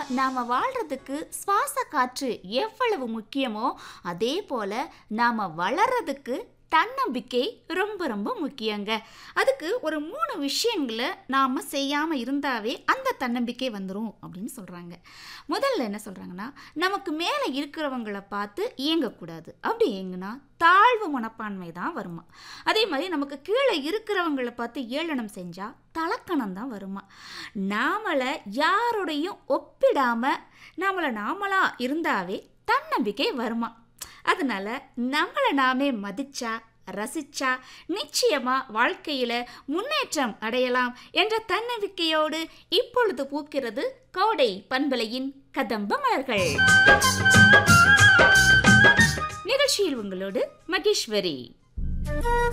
நாம் வாழ்கிறதுக்கு சுவாச காற்று எவ்வளவு முக்கியமோ அதே போல் நாம் வளர்றதுக்கு தன்னம்பிக்கை ரொம்ப ரொம்ப முக்கியங்க அதுக்கு ஒரு மூணு விஷயங்களை நாம் செய்யாமல் இருந்தாவே அந்த தன்னம்பிக்கை வந்துடும் அப்படின்னு சொல்கிறாங்க முதல்ல என்ன சொல்கிறாங்கன்னா நமக்கு மேலே இருக்கிறவங்கள பார்த்து இயங்கக்கூடாது அப்படி இயங்குனா தாழ்வு மனப்பான்மை தான் வருமா அதே மாதிரி நமக்கு கீழே இருக்கிறவங்கள பார்த்து ஏளனம் செஞ்சால் தலக்கணம் தான் வருமா நாமளை யாரோடையும் ஒப்பிடாமல் நாமளை நாமளா இருந்தாவே தன்னம்பிக்கை வருமா அதனால நம்மளை நாமே மதிச்சா ரசிச்சா நிச்சயமா வாழ்க்கையில முன்னேற்றம் அடையலாம் என்ற தன்னம்பிக்கையோடு இப்பொழுது பூக்கிறது கோடை பண்பலையின் கதம்ப மலர்கள் நிகழ்ச்சியில் உங்களோடு மகேஸ்வரி